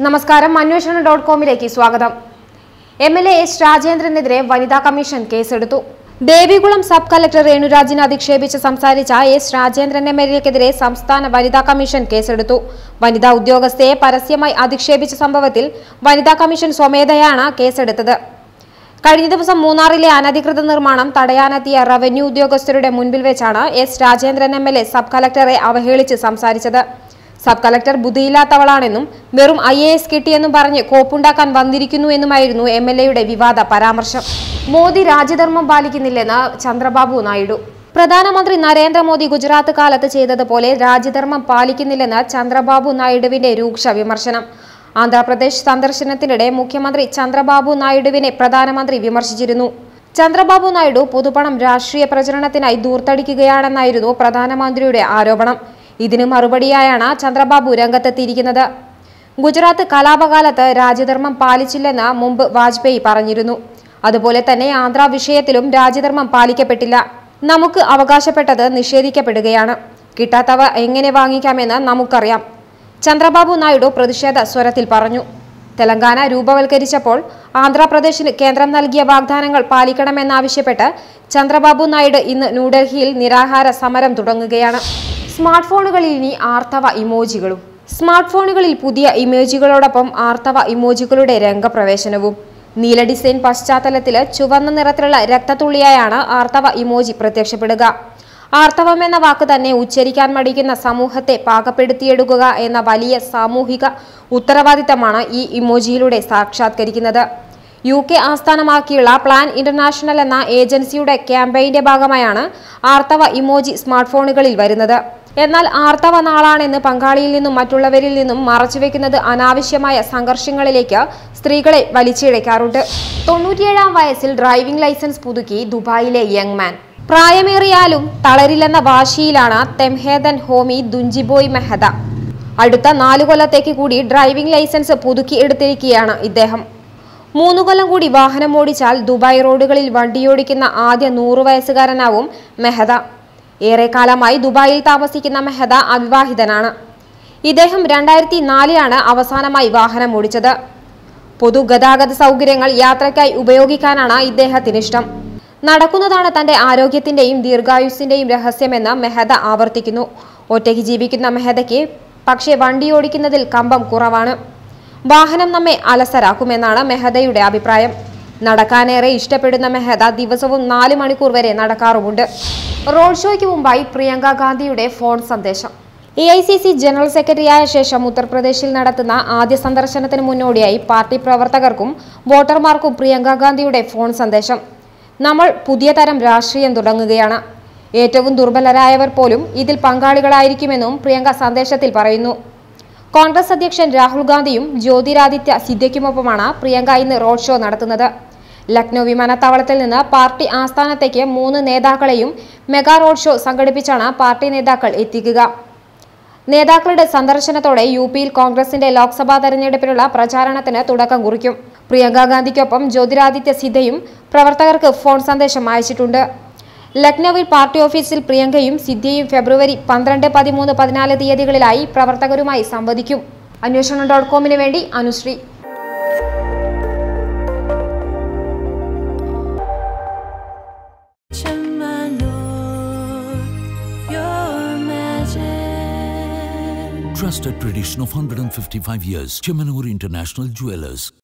നമസ്കാരം അന്വേഷണം ഡോട്ട് കോമിലേക്ക് സ്വാഗതം എം എൽ എ എസ് രാജേന്ദ്രനെതിരെ വനിതാ കമ്മീഷൻ കേസെടുത്തു ദേവികുളം സബ് കളക്ടർ രേണുരാജിനെ അധിക്ഷേപിച്ച് സംസാരിച്ച എസ് രാജേന്ദ്രൻ എം എൽ എക്കെതിരെ സംസ്ഥാന വനിതാ കമ്മീഷൻ കേസെടുത്തു വനിതാ ഉദ്യോഗസ്ഥയെ പരസ്യമായി അധിക്ഷേപിച്ച സംഭവത്തിൽ വനിതാ കമ്മീഷൻ സ്വമേധയാണ് കേസെടുത്തത് കഴിഞ്ഞ ദിവസം മൂന്നാറിലെ അനധികൃത നിർമ്മാണം തടയാനെത്തിയ റവന്യൂ ഉദ്യോഗസ്ഥരുടെ മുൻപിൽ വെച്ചാണ് S Rajendran M L A sub കളക്ടറെ അവഹേളിച്ച് സംസാരിച്ചത് സബ് കളക്ടർ ബുദ്ധിയില്ലാത്തവളാണെന്നും വെറും ഐ എ എസ് കിട്ടിയെന്നും പറഞ്ഞ് കോപ്പുണ്ടാക്കാൻ വന്നിരിക്കുന്നു എന്നുമായിരുന്നു എം എൽ എയുടെ വിവാദ പരാമർശം മോദി രാജ്യധർമ്മം പാലിക്കുന്നില്ലെന്ന് ചന്ദ്രബാബു നായിഡു പ്രധാനമന്ത്രി നരേന്ദ്രമോദി ഗുജറാത്ത് കാലത്ത് ചെയ്തതുപോലെ രാജ്യധർമ്മം പാലിക്കുന്നില്ലെന്ന് ചന്ദ്രബാബു നായിഡുവിന്റെ രൂക്ഷ വിമർശനം ആന്ധ്രാപ്രദേശ് സന്ദർശനത്തിനിടെ മുഖ്യമന്ത്രി ചന്ദ്രബാബു നായിഡുവിനെ പ്രധാനമന്ത്രി വിമർശിച്ചിരുന്നു ചന്ദ്രബാബു നായിഡു പൊതുപണം രാഷ്ട്രീയ പ്രചരണത്തിനായി ദൂർത്തടിക്കുകയാണെന്നായിരുന്നു പ്രധാനമന്ത്രിയുടെ ആരോപണം ഇതിന് മറുപടിയായാണ് ചന്ദ്രബാബു രംഗത്തെത്തിയിരിക്കുന്നത് ഗുജറാത്ത് കലാപകാലത്ത് രാജ്യധർമ്മം പാലിച്ചില്ലെന്ന് മുമ്പ് വാജ്പേയി പറഞ്ഞിരുന്നു അതുപോലെ തന്നെ ആന്ധ്ര വിഷയത്തിലും രാജ്യധർമ്മം പാലിക്കപ്പെട്ടില്ല നമുക്ക് അവകാശപ്പെട്ടത് നിഷേധിക്കപ്പെടുകയാണ് കിട്ടാത്തവ എങ്ങനെ വാങ്ങിക്കാമെന്ന് നമുക്കറിയാം ചന്ദ്രബാബു നായിഡു പ്രതിഷേധ സ്വരത്തിൽ പറഞ്ഞു തെലങ്കാന രൂപവൽക്കരിച്ചപ്പോൾ ആന്ധ്രാപ്രദേശിന് കേന്ദ്രം നൽകിയ വാഗ്ദാനങ്ങൾ പാലിക്കണമെന്നാവശ്യപ്പെട്ട് ചന്ദ്രബാബു നായിഡു ഇന്ന് ന്യൂഡൽഹിയിൽ നിരാഹാര സമരം തുടങ്ങുകയാണ് സ്മാർട്ട് ഫോണുകളിൽ ഇനി ആർത്തവ ഇമോജികളും സ്മാർട്ട് ഫോണുകളിൽ പുതിയ ഇമോജികളോടൊപ്പം ആർത്തവ ഇമോജികളുടെ രംഗപ്രവേശനവും നീല ഡിസൈൻ പശ്ചാത്തലത്തിൽ ചുവന്ന നിറത്തിലുള്ള രക്തത്തുള്ളിയായാണ് ആർത്തവ ഇമോജി പ്രത്യക്ഷപ്പെടുക ആർത്തവം എന്ന വാക്ക് തന്നെ ഉച്ചരിക്കാൻ മടിക്കുന്ന സമൂഹത്തെ പാകപ്പെടുത്തിയെടുക്കുക എന്ന വലിയ സാമൂഹിക ഉത്തരവാദിത്തമാണ് ഈ ഇമോജിയിലൂടെ സാക്ഷാത്കരിക്കുന്നത് യു കെ ആസ്ഥാനമാക്കിയുള്ള പ്ലാൻ ഇന്റർനാഷണൽ എന്ന ഏജൻസിയുടെ ക്യാമ്പയിന്റെ ഭാഗമായാണ് ആർത്തവ ഇമോജി സ്മാർട്ട് ഫോണുകളിൽ വരുന്നത് എന്നാൽ ആർത്തവ നാളാണെന്ന് പങ്കാളിയിൽ നിന്നും മറ്റുള്ളവരിൽ നിന്നും മറച്ചുവെക്കുന്നത് അനാവശ്യമായ സംഘർഷങ്ങളിലേക്ക് സ്ത്രീകളെ വലിച്ചിഴയ്ക്കാറുണ്ട് തൊണ്ണൂറ്റിയേഴാം വയസ്സിൽ ഡ്രൈവിംഗ് ലൈസൻസ് പുതുക്കി ദുബായിലെ യങ് മാൻ പ്രായമേറിയാലും തളരില്ലെന്ന വാശിയിലാണ് തെംഹേദൻ ഹോമി ദുഞ്ചിബോയ് മെഹദ അടുത്ത നാലു കൊല്ലത്തേക്ക് കൂടി ഡ്രൈവിംഗ് ലൈസൻസ് പുതുക്കി എടുത്തിരിക്കുകയാണ് ഇദ്ദേഹം മൂന്നു കൊല്ലം കൂടി വാഹനം ഓടിച്ചാൽ ദുബായ് റോഡുകളിൽ വണ്ടിയോടിക്കുന്ന ആദ്യ നൂറു വയസ്സുകാരനാവും മെഹദ ഏറെക്കാലമായി ദുബായിൽ താമസിക്കുന്ന മെഹദ അവിവാഹിതനാണ് ഇദ്ദേഹം രണ്ടായിരത്തി നാലിലാണ് അവസാനമായി വാഹനം ഓടിച്ചത് പൊതുഗതാഗത സൗകര്യങ്ങൾ യാത്രയ്ക്കായി ഉപയോഗിക്കാനാണ് ഇദ്ദേഹത്തിന് ഇഷ്ടം നടക്കുന്നതാണ് തന്റെ ആരോഗ്യത്തിന്റെയും ദീർഘായുസിന്റെയും രഹസ്യമെന്ന് മെഹദ ആവർത്തിക്കുന്നു ഒറ്റയ്ക്ക് ജീവിക്കുന്ന മെഹദയ്ക്ക് പക്ഷേ വണ്ടി ഓടിക്കുന്നതിൽ കമ്പം കുറവാണ് വാഹനം നമ്മെ അലസരാക്കുമെന്നാണ് മെഹദയുടെ അഭിപ്രായം നടക്കാനേറെ ഇഷ്ടപ്പെടുന്ന മെഹദ ദിവസവും നാല് മണിക്കൂർ വരെ നടക്കാറുമുണ്ട് റോഡ് ഷോയ്ക്ക് മുമ്പായി പ്രിയങ്ക ഗാന്ധിയുടെ ഫോൺ സന്ദേശം A I C C general സെക്രട്ടറിയായ ശേഷം ഉത്തർപ്രദേശിൽ നടത്തുന്ന ആദ്യ സന്ദർശനത്തിന് മുന്നോടിയായി പാർട്ടി പ്രവർത്തകർക്കും വോട്ടർമാർക്കും പ്രിയങ്ക ഗാന്ധിയുടെ ഫോൺ സന്ദേശം നമ്മൾ പുതിയ തരം രാഷ്ട്രീയം തുടങ്ങുകയാണ് ഏറ്റവും ദുർബലരായവർ പോലും ഇതിൽ പങ്കാളികളായിരിക്കുമെന്നും പ്രിയങ്ക സന്ദേശത്തിൽ പറയുന്നു കോൺഗ്രസ് അധ്യക്ഷൻ രാഹുൽ ഗാന്ധിയും ജ്യോതിരാദിത്യ സിദ്ധ്യയ്ക്കുമൊപ്പമാണ് പ്രിയങ്ക ഇന്ന് റോഡ് ഷോ നടത്തുന്നത് ലക്നൌ വിമാനത്താവളത്തിൽ നിന്ന് പാർട്ടി ആസ്ഥാനത്തേക്ക് മൂന്ന് നേതാക്കളെയും മെഗാ റോഡ് ഷോ സംഘടിപ്പിച്ചാണ് പാർട്ടി നേതാക്കൾ എത്തിക്കുക നേതാക്കളുടെ സന്ദർശനത്തോടെ യു പിയിൽ കോൺഗ്രസിന്റെ ലോക്സഭാ തെരഞ്ഞെടുപ്പിനുള്ള പ്രചാരണത്തിന് തുടക്കം കുറിക്കും പ്രിയങ്ക ഗാന്ധിക്കൊപ്പം ജ്യോതിരാദിത്യ സിദ്ധയും പ്രവർത്തകർക്ക് ഫോൺ സന്ദേശം അയച്ചിട്ടുണ്ട് ലക്നൌവിൽ പാർട്ടി ഓഫീസിൽ പ്രിയങ്കയും സിദ്ധ്യയും ഫെബ്രുവരി പന്ത്രണ്ട് പതിമൂന്ന് പതിനാല് തീയതികളിലായി പ്രവർത്തകരുമായി സംവദിക്കും അന്വേഷണം ഡോട്ട് കോമിന് വേണ്ടി Anusree Chamanur, your magic. Trusted tradition of 155 years. Chemanur International Jewelers.